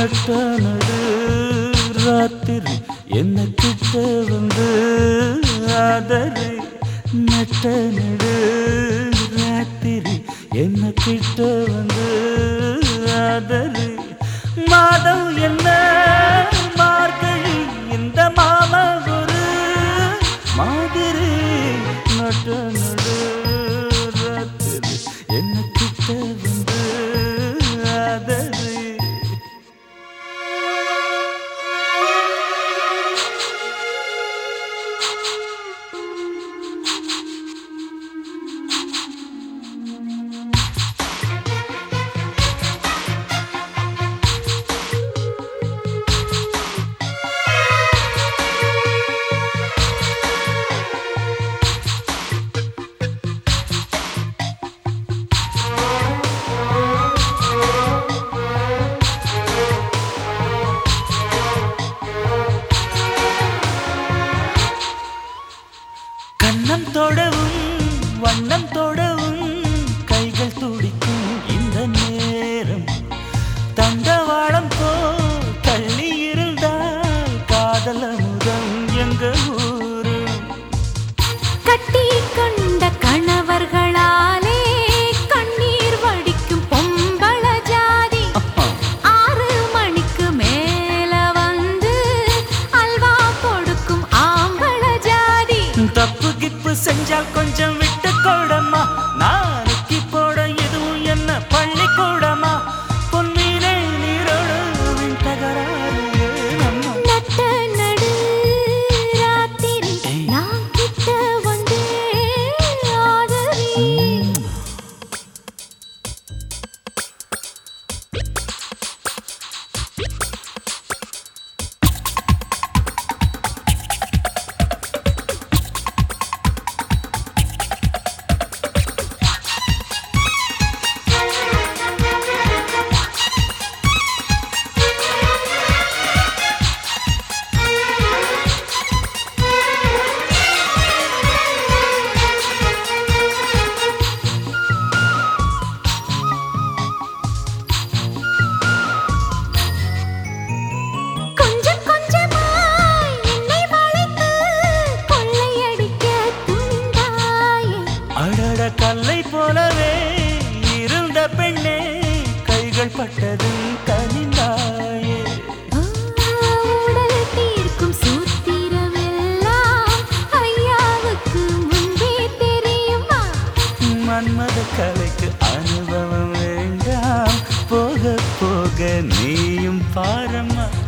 நட்ட நடு ராத்திரி என்ன கிட்ட வந்து ஆதரி நட்ட நடு ராத்திரி என்ன கிட்ட வந்து ஆதரி மாதம் என்ன மார்கழி இந்த மாமா ஒரு மாதிரி நட்ட நடு ராத்திரி என்ன கிட்ட வந்து ஆதரி கண்ணம் தொடவும் வண்ணம் தொடவும் கைகள் துடிக்கும் இந்த நேரம் தண்டவாளம் போல் தள்ளி இருந்தால் காதல் அமுதம் எங்க ஊரு கட்டி கொண்ட கணவர்களாலே கண்ணீர் வடிக்கும் பொம்பள ஜாதி ஆறு மணிக்கு மேல வந்து அல்வா கொடுக்கும் ஆம்பள ஜாதி தப்பு கிப்பு செஞ்சால் கொஞ்சம் விட்டு கொடமா நாளைக்கு போட எதுவும் என்ன பள்ளிக்கூடமா பொன்மீனே நீரோடு வின் தகராறு நம்ம நட்ட நடு ராத்திரி நான் கிட்ட வந்து ஆதரி கொஞ்சம் கொஞ்சமாய் என்னை வளைத்து கொள்ளையடிக்க துணிந்தாயே அடட கல்லை போலவே இருந்த பெண்ணே கைகள் பட்டதும் கனிந்தாயே உடல் தீர்க்கும் சூத்திரமெல்லாம் ஐயாவுக்கு முன்பே தெரியுமா மன்மத கலைக்கு அனுபவம் வேண்டாம் போக போக நீயும் பாரம்மா